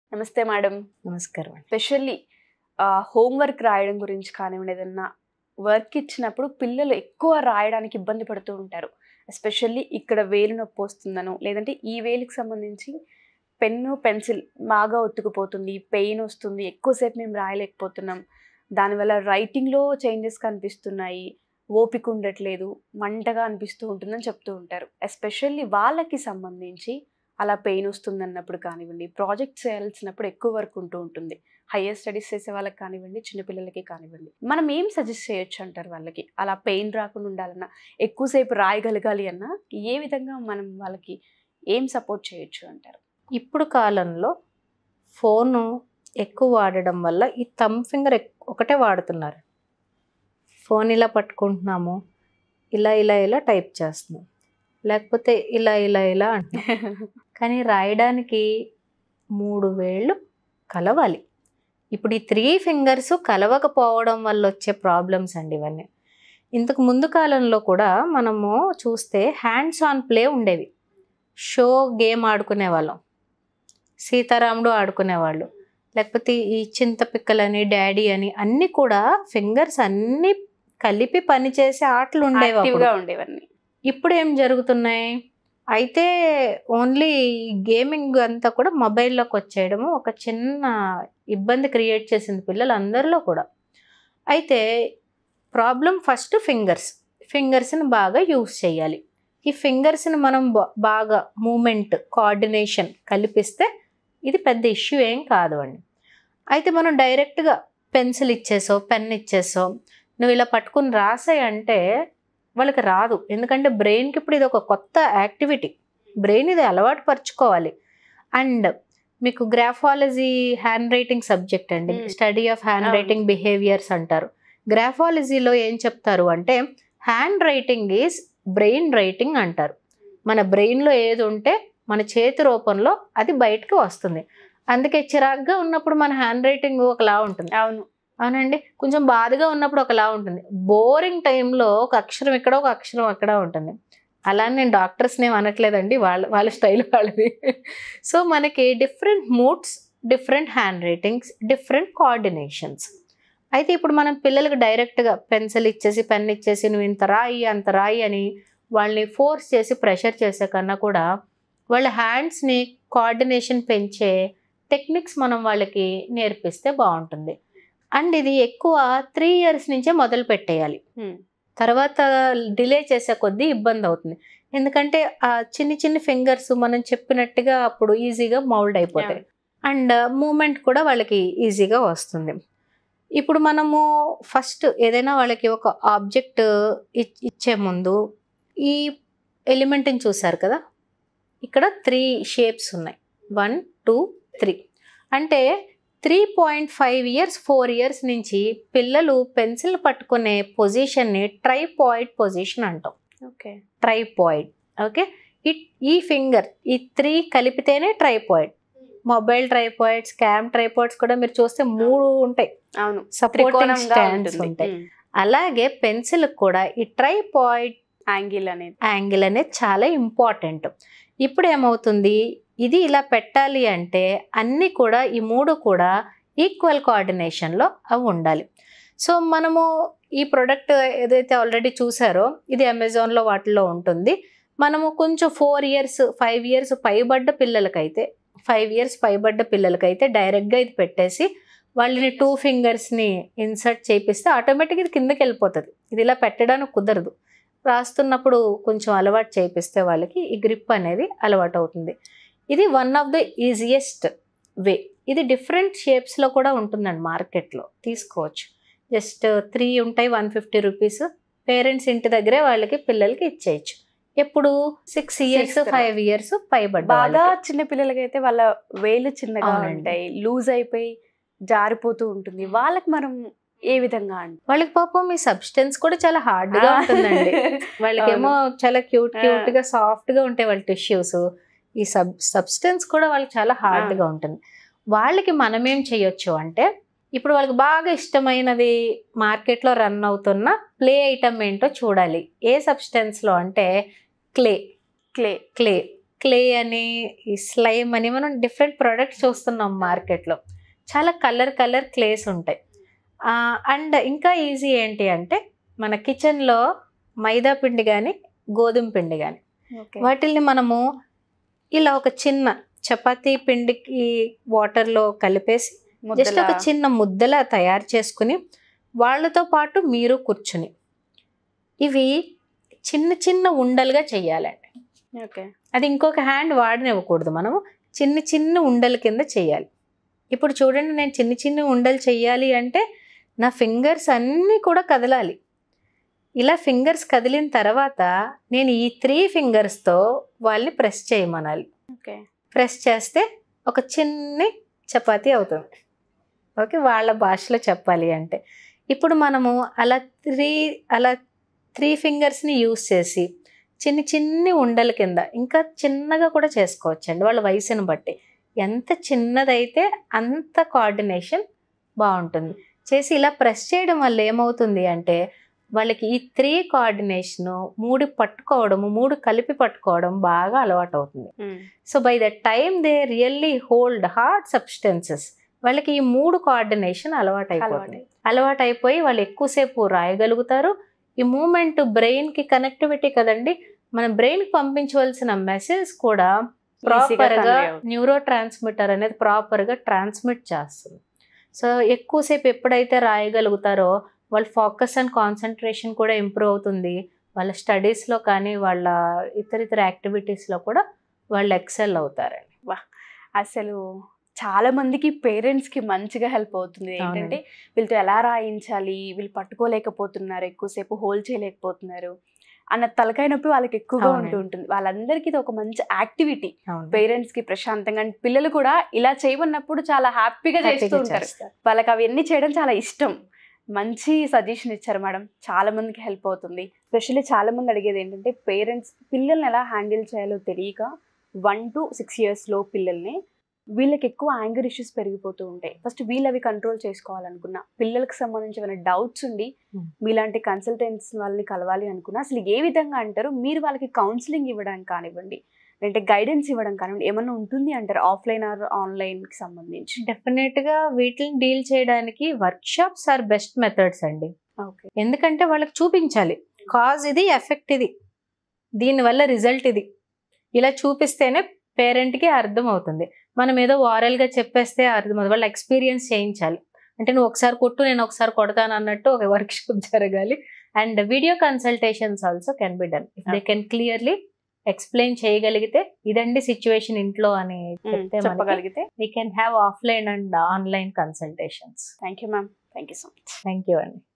నమస్తే మేడం నమస్కారం అండి స్పెషల్లీ హోంవర్క్ రాయడం గురించి కానివ్వండి ఏదన్నా వర్క్ ఇచ్చినప్పుడు పిల్లలు ఎక్కువ రాయడానికి ఇబ్బంది పడుతూ ఉంటారు ఎస్పెషల్లీ ఇక్కడ వేలు నొప్పి వస్తుందనో లేదంటే ఈ వేలికి సంబంధించి పెన్ను పెన్సిల్ బాగా ఒత్తుకుపోతుంది పెయిన్ వస్తుంది ఎక్కువసేపు మేము రాయలేకపోతున్నాం దానివల్ల రైటింగ్లో చేంజెస్ కనిపిస్తున్నాయి ఓపిక ఉండట్లేదు మంటగా అనిపిస్తూ ఉంటుందని చెప్తూ ఉంటారు ఎస్పెషల్లీ వాళ్ళకి సంబంధించి అలా పెయిన్ వస్తుంది అన్నప్పుడు కానివ్వండి ప్రాజెక్ట్స్ చేయాల్సినప్పుడు ఎక్కువ వర్క్ ఉంటూ ఉంటుంది హయ్యర్ స్టడీస్ చేసే వాళ్ళకి కానివ్వండి చిన్నపిల్లలకి కానివ్వండి మనం ఏం సజెస్ట్ చేయొచ్చు అంటారు వాళ్ళకి అలా పెయిన్ రాకుండా ఉండాలన్నా ఎక్కువసేపు రాయగలగాలి అన్నా ఏ విధంగా మనం వాళ్ళకి ఏం సపోర్ట్ చేయొచ్చు అంటారు ఇప్పుడు కాలంలో ఫోను ఎక్కువ వాడడం వల్ల ఈ థమ్ ఫింగర్ ఒకటే వాడుతున్నారు ఫోన్ ఇలా పట్టుకుంటున్నాము ఇలా ఇలా ఇలా టైప్ చేస్తున్నాం లేకపోతే ఇలా ఇలా ఇలా అంటున్నాం కానీ రాయడానికి మూడు వేళ్ళు కలవాలి ఇప్పుడు ఈ త్రీ ఫింగర్స్ కలవకపోవడం వల్ల వచ్చే ప్రాబ్లమ్స్ అండి ఇవన్నీ ఇంతకు ముందు కాలంలో కూడా మనము చూస్తే హ్యాండ్స్ ఆన్ ప్లే ఉండేవి షో గేమ్ ఆడుకునే వాళ్ళం సీతారాముడు ఆడుకునేవాళ్ళు లేకపోతే ఈ చింతపిక్కలని డాడీ అని అన్నీ కూడా ఫింగర్స్ అన్నీ కలిపి పనిచేసే ఆటలు ఉండేవి అప్పుడు. యాక్టివ్గా ఉండేవన్నీ ఇప్పుడు ఏం జరుగుతున్నాయి అయితే ఓన్లీ గేమింగ్ అంతా కూడా మొబైల్లోకి వచ్చేయడము ఒక చిన్న ఇబ్బంది క్రియేట్ చేసింది పిల్లలందరిలో కూడా అయితే ప్రాబ్లం ఫస్ట్ ఫింగర్స్ ఫింగర్స్ని బాగా యూస్ చేయాలి ఈ ఫింగర్స్ని మనం బా- బాగా మూమెంట్ కోఆర్డినేషన్ కల్పిస్తే ఇది పెద్ద ఇష్యూ ఏం కాదు అండి అయితే మనం డైరెక్ట్గా పెన్సిల్ ఇచ్చేసో పెన్ ఇచ్చేసో నువ్వు ఇలా పట్టుకుని రాసాయి అంటే వాళ్ళకి రాదు ఎందుకంటే బ్రెయిన్కి ఇప్పుడు ఇది ఒక కొత్త యాక్టివిటీ బ్రెయిన్ ఇది అలవాటు పరుచుకోవాలి అండ్ మీకు గ్రాఫాలజీ హ్యాండ్ రైటింగ్ సబ్జెక్ట్ అండి Hmm. స్టడీ ఆఫ్ హ్యాండ్ అవును. రైటింగ్ బిహేవియర్స్ అంటారు గ్రాఫాలజీలో ఏం చెప్తారు అంటే handwriting is brain writing అంటారు మన బ్రెయిన్లో ఏది ఉంటే మన చేతి రూపంలో అది బయటకు వస్తుంది అందుకే చిరాగ్గా ఉన్నప్పుడు మన హ్యాండ్ రైటింగ్ ఒకలా ఉంటుంది అవును అవునండి కొంచెం బాధగా ఉన్నప్పుడు ఒకలా ఉంటుంది బోరింగ్ టైంలో ఒక అక్షరం ఇక్కడ ఒక అక్షరం అక్కడ ఉంటుంది అలా అని నేను డాక్టర్స్ని ఏం అనట్లేదండి వాళ్ళ వాళ్ళ స్టైల్ వాళ్ళది సో మనకి different moods different handwritings different coordinations అయితే ఇప్పుడు మనం పిల్లలకు డైరెక్ట్గా పెన్సిల్ ఇచ్చేసి పెన్ ఇచ్చేసి నువ్వు ఇంత రాయి అంత రాయి అని వాళ్ళని ఫోర్స్ చేసి ప్రెషర్ చేసే కన్నా కూడా వాళ్ళ హ్యాండ్స్ని కోఆర్డినేషన్ పెంచే టెక్నిక్స్ మనం వాళ్ళకి నేర్పిస్తే బాగుంటుంది అండ్ ఇది ఎక్కువ త్రీ ఇయర్స్ నుంచే మొదలు పెట్టేయాలి Hmm. తర్వాత డిలే చేసే కొద్దీ ఇబ్బంది అవుతుంది ఎందుకంటే ఆ చిన్ని చిన్ని ఫింగర్స్ మనం చెప్పినట్టుగా అప్పుడు ఈజీగా మౌల్డ్ అయిపోతాయి అండ్ మూమెంట్ కూడా వాళ్ళకి ఈజీగా వస్తుంది ఇప్పుడు మనము ఫస్ట్ ఏదైనా వాళ్ళకి ఒక ఆబ్జెక్ట్ ఇచ్చే ముందు ఈ ఎలిమెంట్ని చూసారు కదా ఇక్కడ త్రీ షేప్స్ ఉన్నాయి వన్ టూ త్రీ అంటే three point five years four years నుంచి పిల్లలు పెన్సిల్ పట్టుకునే పొజిషన్ని ట్రైపాయిడ్ పొజిషన్ అంటాం ఓకే ట్రైపాయిడ్ ఓకే ఈ ఈ ఫింగర్ ఈ త్రీ కలిపితేనే tripod mobile tripods cam tripods కూడా మీరు చూస్తే మూడు ఉంటాయి అవును సపోర్టింగ్ త్రికోణంగా స్టాండ్స్ ఉంటుంది ఉంటాయి అలాగే పెన్సిల్ కూడా ఈ ట్రైపాయిడ్ యాంగిల్ అనేది యాంగిల్ అనేది చాలా ఇంపార్టెంట్ ఇప్పుడు ఏమవుతుంది ఇది ఇలా పెట్టాలి అంటే అన్నీ కూడా ఈ మూడు కూడా ఈక్వల్ కోఆర్డినేషన్లో అవి ఉండాలి సో మనము ఈ ప్రోడక్ట్ ఏదైతే ఆల్రెడీ చూసారో ఇది అమెజాన్లో వాటిలో ఉంటుంది మనము కొంచెం ఫోర్ ఇయర్స్ ఫైవ్ ఇయర్స్ పైబడ్డ పిల్లలకైతే ఫైవ్ ఇయర్స్ పైబడ్డ పిల్లలకైతే డైరెక్ట్గా ఇది పెట్టేసి వాళ్ళని టూ ఫింగర్స్ని ఇన్సర్ట్ చేపిస్తే ఆటోమేటిక్గా ఇది కిందకి వెళ్ళిపోతుంది ఇది ఇలా పెట్టడానికి కుదరదు రాస్తున్నప్పుడు కొంచెం అలవాటు చేపిస్తే వాళ్ళకి ఈ గ్రిప్ అనేది అలవాటు అవుతుంది ఇది one of the easiest way ఇది డిఫరెంట్ షేప్స్లో కూడా ఉంటుందండి మార్కెట్లో తీసుకోవచ్చు జస్ట్ త్రీ ఉంటాయి వన్ ఫిఫ్టీ రూపీస్ పేరెంట్స్ ఇంటి దగ్గరే వాళ్ళకి పిల్లలకి ఇచ్చేయచ్చు ఎప్పుడు six years Sixth. Five years పైబడ్డ బాగా వాళ్ళకి. చిన్న పిల్లలకైతే వాళ్ళ వేలు చిన్నగా అవునండి. ఉంటాయి లూజ్ అయిపోయి జారిపోతూ ఉంటుంది వాళ్ళకి మనం ఏ విధంగా అంటే వాళ్ళకి పాపం మీ సబ్స్టెన్స్ కూడా చాలా హార్డ్ గా ఉంటుందండి వాళ్ళకేమో చాలా క్యూట్ ఆ. క్యూట్ గా సాఫ్ట్ గా ఉంటాయి వాళ్ళ టిష్యూస్ ఈ సబ్ సబ్స్టెన్స్ కూడా వాళ్ళకి చాలా హార్డ్ గా ఉంటుంది వాళ్ళకి మనం ఏం చేయొచ్చు అంటే ఇప్పుడు వాళ్ళకి బాగా ఇష్టమైనది మార్కెట్లో రన్ అవుతున్న ప్లే ఐటమ్ ఏంటో చూడాలి ఏ సబ్స్టెన్స్లో అంటే క్లే క్లే క్లే క్లే అని ఈ స్లైమ్ అని మనం డిఫరెంట్ ప్రొడక్ట్స్ చూస్తున్నాం మార్కెట్లో చాలా కలర్ కలర్ క్లేస్ ఉంటాయి అండ్ ఇంకా ఈజీ ఏంటి అంటే మన కిచెన్లో మైదా పిండి కానీ గోధుమ పిండి కానీ ఓకే వాటిల్ని మనము ఇలా ఒక చిన్న చపాతీ పిండికి వాటర్లో కలిపేసి జస్ట్ ఒక ముద్దలా చిన్న ముద్దలా తయారు చేసుకుని వాళ్ళతో పాటు మీరు కూర్చుని ఇవి చిన్న చిన్న ఉండలుగా చేయాలండి ఓకే అది ఇంకొక హ్యాండ్ వాడనివ్వకూడదు మనము చిన్న చిన్న ఉండల కింద చేయాలి ఇప్పుడు చూడండి నేను చిన్న చిన్న ఉండలు చెయ్యాలి అంటే నా ఫింగర్స్ అన్నీ కూడా కదలాలి ఇలా ఫింగర్స్ కదిలిన తర్వాత నేను ఈ త్రీ ఫింగర్స్తో వాళ్ళని ప్రెస్ చేయమనాలి ఓకే ప్రెస్ చేస్తే ఒక చిన్ని చపాతీ అవుతుంది ఓకే వాళ్ళ భాషలో చెప్పాలి అంటే ఇప్పుడు మనము అలా త్రీ అలా త్రీ ఫింగర్స్ని యూస్ చేసి చిన్ని చిన్ని ఉండల కింద ఇంకా చిన్నగా కూడా చేసుకోవచ్చండి వాళ్ళ వయసుని బట్టి ఎంత చిన్నదైతే అంత కోఆర్డినేషన్ బాగుంటుంది చేసి ఇలా ప్రెస్ చేయడం వల్ల ఏమవుతుంది అంటే వాళ్ళకి ఈ త్రీ కోఆర్డినేషను మూడు పట్టుకోవడము మూడు కలిపి పట్టుకోవడం బాగా అలవాటు అవుతుంది so by the time they really hold hard substances వాళ్ళకి ఈ మూడు కోఆర్డినేషన్ అలవాటు అయిపోతుంది అలవాటు అయిపోయి వాళ్ళు ఎక్కువసేపు రాయగలుగుతారు ఈ మూమెంట్ బ్రెయిన్కి కనెక్టివిటీ కదండి మన బ్రెయిన్కి పంపించవలసిన మెసేజ్ కూడా ప్రాపర్గా న్యూరో ట్రాన్స్మిటర్ అనేది ప్రాపర్గా ట్రాన్స్మిట్ చేస్తుంది సో ఎక్కువసేపు ఎప్పుడైతే రాయగలుగుతారో వాళ్ళ ఫోకస్ అండ్ కాన్సన్ట్రేషన్ కూడా ఇంప్రూవ్ అవుతుంది వాళ్ళ స్టడీస్లో కానీ వాళ్ళ ఇతర ఇతర యాక్టివిటీస్లో కూడా వాళ్ళు ఎక్సెల్ అవుతారండి అసలు చాలా మందికి పేరెంట్స్ కి మంచిగా హెల్ప్ అవుతుంది ఏంటంటే వీళ్ళతో ఎలా రాయించాలి వీళ్ళు పట్టుకోలేకపోతున్నారు ఎక్కువసేపు హోల్డ్ చేయలేకపోతున్నారు అన్న తలకాయ నొప్పి వాళ్ళకి ఎక్కువగా అవునండి. ఉంటూ ఉంటుంది వాళ్ళందరికీ ఇది ఒక మంచి యాక్టివిటీ అవును పేరెంట్స్ కి ప్రశాంతంగా అండ్ పిల్లలు కూడా ఇలా చేయమన్నప్పుడు చాలా హ్యాపీగా చేస్తూ హ్యాపీగా ఉంటారు చేస్తారు. వాళ్ళకి అవన్నీ చేయడం చాలా ఇష్టం మంచి సజెషన్ ఇచ్చారు మేడం చాలా మందికి హెల్ప్ అవుతుంది స్పెషల్లీ చాలా మంది అడిగేది ఏంటంటే పేరెంట్స్ పిల్లల్ని ఎలా హ్యాండిల్ చేయాలో తెలియక వన్ టు సిక్స్ ఇయర్స్లో పిల్లల్ని వీళ్ళకి ఎక్కువ యాంగర్ ఇష్యూస్ పెరిగిపోతూ ఉంటాయి ఫస్ట్ వీళ్ళు అవి కంట్రోల్ చేసుకోవాలనుకున్నా పిల్లలకు సంబంధించి ఏమైనా డౌట్స్ ఉండి Hmm. మీలాంటి కన్సల్టెంట్స్ వాళ్ళని కలవాలి అనుకున్నా అసలు ఏ విధంగా అంటారు మీరు వాళ్ళకి కౌన్సిలింగ్ ఇవ్వడానికి కానివ్వండి లేదంటే గైడెన్స్ ఇవ్వడం కానివ్వండి ఏమన్నా ఉంటుంది అంటారు ఆఫ్లైన్ ఆర్ ఆన్లైన్కి సంబంధించి డెఫినెట్ గా వీటిని డీల్ చేయడానికి workshops are best methods అండి ఓకే ఎందుకంటే వాళ్ళకి చూపించాలి కాజ్ ఇది ఎఫెక్ట్ ఇది దీనివల్ల రిజల్ట్ ఇది ఇలా చూపిస్తేనే పేరెంట్కి అర్థం అవుతుంది మనం ఏదో వారల్గా చెప్పేస్తే అర్థం అవుతుంది వాళ్ళ ఎక్స్పీరియన్స్ చేయించాలి అంటే నువ్వు ఒకసారి కొట్టు నేను ఒకసారి కొడతాను అన్నట్టు ఒక వర్క్ షాప్ జరగాలి and video consultations also can be done if they can clearly explain చేయగలిగితే ఇదండి సిచ్యువేషన్ ఇంట్లో అని చెప్తే మనకి చెప్పగలిగితే we can have offline and online consultations thank you ma'am thank you so much thank you అండి